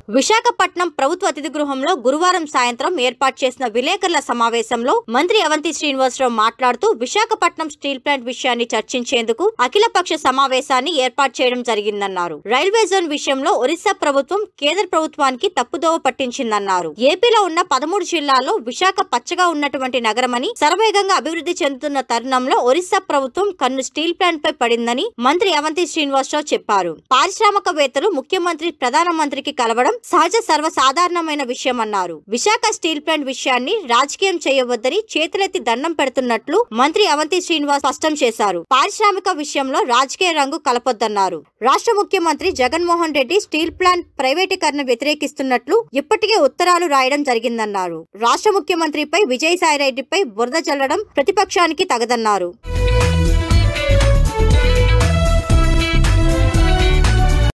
విశాఖపట్నం ప్రభుత్వ అతిథి గృహంలో గురువారం సాయంత్రం ఏర్పాటు చేసిన విలేకరుల సమావేశంలో మంత్రి అవంతి శ్రీనివాసరావు మాట్లాడుతూ విశాఖపట్నం స్టీల్ ప్లాంట్ విషయాన్ని చర్చించేందుకు అఖిలపక్ష సమావేశాన్ని ఏర్పాటు చేయడం జరిగిందన్నారు రైల్వే జోన్ విషయంలో ఒరిస్సా ప్రభుత్వం కేంద్ర ప్రభుత్వానికి తప్పుదోవ పట్టించిందన్నారు ఏపీలో ఉన్న పదమూడు జిల్లాల్లో విశాఖ పచ్చగా ఉన్నటువంటి నగరమని శరవేగంగా అభివృద్ధి చెందుతున్న తరుణంలో ఒరిస్సా ప్రభుత్వం కన్ను స్టీల్ ప్లాంట్ పై పడిందని మంత్రి అవంతి శ్రీనివాసరావు చెప్పారు పారిశ్రామికవేత్తలు ముఖ్యమంత్రి ప్రధానమంత్రికి కలవడం సహజ సర్వసాధారణమైన విషయమన్నారు విశాఖ స్టీల్ ప్లాంట్ విషయాన్ని రాజకీయం చేయవద్దని చేతులెత్తి దండం పెడుతున్నట్లు మంత్రి అవంతి శ్రీనివాస్ స్పష్టం చేశారు పారిశ్రామిక విషయంలో రాజకీయ రంగు కలపొద్దన్నారు రాష్ట్ర ముఖ్యమంత్రి జగన్మోహన్ రెడ్డి స్టీల్ ప్లాంట్ ప్రైవేటీకరణ వ్యతిరేకిస్తున్నట్లు ఇప్పటికే ఉత్తరాలు రాయడం జరిగిందన్నారు రాష్ట్ర ముఖ్యమంత్రిపై విజయసాయి రెడ్డిపై బురద చల్లడం ప్రతిపక్షానికి తగదన్నారు